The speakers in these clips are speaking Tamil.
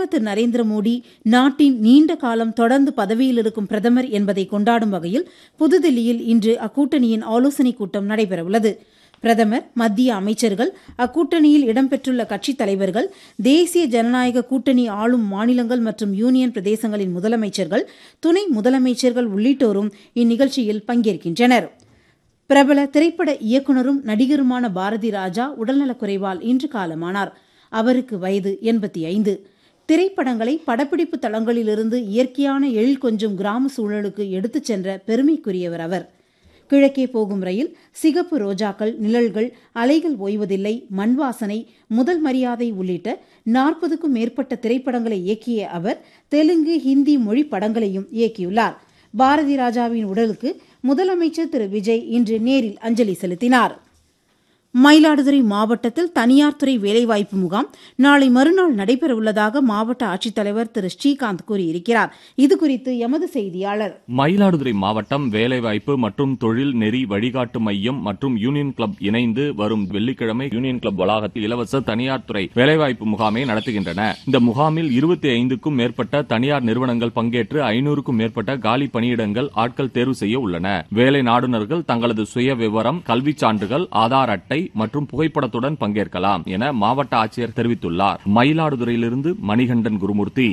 பிரதமர் திரு நரேந்திர மோடி நாட்டின் நீண்ட காலம் தொடர்ந்து பதவியில் இருக்கும் பிரதமர் என்பதை கொண்டாடும் வகையில் புதுதில்லியில் இன்று அக்கூட்டணியின் ஆலோசனைக் கூட்டம் நடைபெறவுள்ளது பிரதமர் மத்திய அமைச்சர்கள் அக்கூட்டணியில் இடம்பெற்றுள்ள கட்சித் தலைவர்கள் தேசிய ஜனநாயக கூட்டணி ஆளும் மாநிலங்கள் மற்றும் யூனியன் பிரதேசங்களின் முதலமைச்சர்கள் துணை முதலமைச்சர்கள் உள்ளிட்டோரும் இந்நிகழ்ச்சியில் பங்கேற்கின்றனர் பிரபல திரைப்பட இயக்குநரும் நடிகருமான பாரதி ராஜா உடல்நலக்குறைவால் இன்று காலமானார் அவருக்கு வயது எண்பத்தி ஐந்து திரைப்படங்களை படப்பிடிப்பு தளங்களிலிருந்து இயற்கையான எழில் கொஞ்சம் கிராம சூழலுக்கு எடுத்துச் சென்ற பெருமைக்குரியவர் அவர் கிழக்கே போகும் ரயில் சிகப்பு ரோஜாக்கள் நிழல்கள் அலைகள் ஓய்வதில்லை மண் வாசனை முதல் மரியாதை உள்ளிட்ட நாற்பதுக்கும் மேற்பட்ட திரைப்படங்களை இயக்கிய அவர் தெலுங்கு ஹிந்தி மொழி படங்களையும் இயக்கியுள்ளார் பாரதி ராஜாவின் உடலுக்கு முதலமைச்சர் திரு விஜய் இன்று நேரில் அஞ்சலி செலுத்தினார் மயிலாடுதுறை மாவட்டத்தில் தனியார் துறை வேலைவாய்ப்பு முகாம் நாளை மறுநாள் நடைபெறவுள்ளதாக மாவட்ட ஆட்சித்தலைவர் திரு ஸ்ரீகாந்த் கூறியிருக்கிறார் இதுகுறித்து எமது செய்தியாளர் மயிலாடுதுறை மாவட்டம் வேலைவாய்ப்பு மற்றும் தொழில் நெறி வழிகாட்டு மையம் மற்றும் யூனியன் கிளப் இணைந்து வரும் வெள்ளிக்கிழமை யூனியன் கிளப் வளாகத்தில் இலவச தனியார் துறை வேலைவாய்ப்பு முகாமை நடத்துகின்றன இந்த முகாமில் இருபத்தி ஐந்துக்கும் மேற்பட்ட தனியார் நிறுவனங்கள் பங்கேற்று ஐநூறுக்கும் மேற்பட்ட காலி பணியிடங்கள் ஆட்கள் தேர்வு செய்ய உள்ளன வேலை நாடுநர்கள் தங்களது சுய விவரம் கல்விச் சான்றுகள் ஆதார் அட்டை மற்றும் புகைப்படத்துடன் பங்கேற்கலாம் என மாவட்ட ஆட்சியர் தெரிவித்துள்ளார் மயிலாடுதுறையிலிருந்து மணிகண்டன் குருமூர்த்தி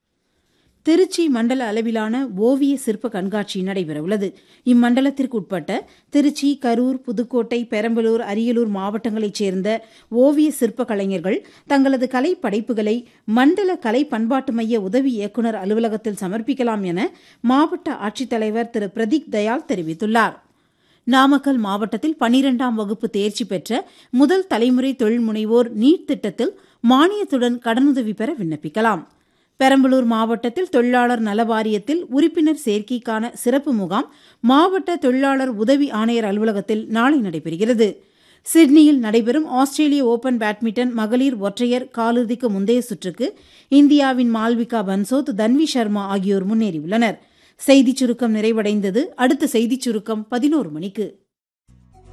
திருச்சி மண்டல அளவிலான ஓவிய சிற்ப கண்காட்சி நடைபெறவுள்ளது இம்மண்டலத்திற்கு உட்பட்ட திருச்சி கரூர் புதுக்கோட்டை பெரம்பலூர் அரியலூர் மாவட்டங்களைச் சேர்ந்த ஓவிய சிற்ப கலைஞர்கள் தங்களது கலை படைப்புகளை மண்டல கலை பண்பாட்டு மைய உதவி இயக்குநர் அலுவலகத்தில் சமர்ப்பிக்கலாம் என மாவட்ட ஆட்சித்தலைவர் திரு பிரதீக் தயாள் தெரிவித்துள்ளார் நாமக்கல் மாவட்டத்தில் பனிரெண்டாம் வகுப்பு தேர்ச்சி பெற்ற முதல் தலைமுறை தொழில் முனைவோர் நீட் திட்டத்தில் மானியத்துடன் கடனுதவி பெற விண்ணப்பிக்கலாம் பெரம்பலூர் மாவட்டத்தில் தொழிலாளர் நல வாரியத்தில் உறுப்பினர் சேர்க்கைக்கான சிறப்பு முகாம் மாவட்ட தொழிலாளர் உதவி ஆணையர் அலுவலகத்தில் நாளை நடைபெறுகிறது சிட்னியில் நடைபெறும் ஆஸ்திரேலிய ஓபன் பேட்மிண்டன் மகளிர் ஒற்றையர் காலிறுதிக்கு முந்தைய சுற்றுக்கு இந்தியாவின் மால்விகா பன்சோத் தன்வி சர்மா ஆகியோர் முன்னேறியுள்ளனர் செய்திச் சுருக்கம் நிறைவடைந்தது அடுத்த செய்திச் சுருக்கம் பதினோரு மணிக்கு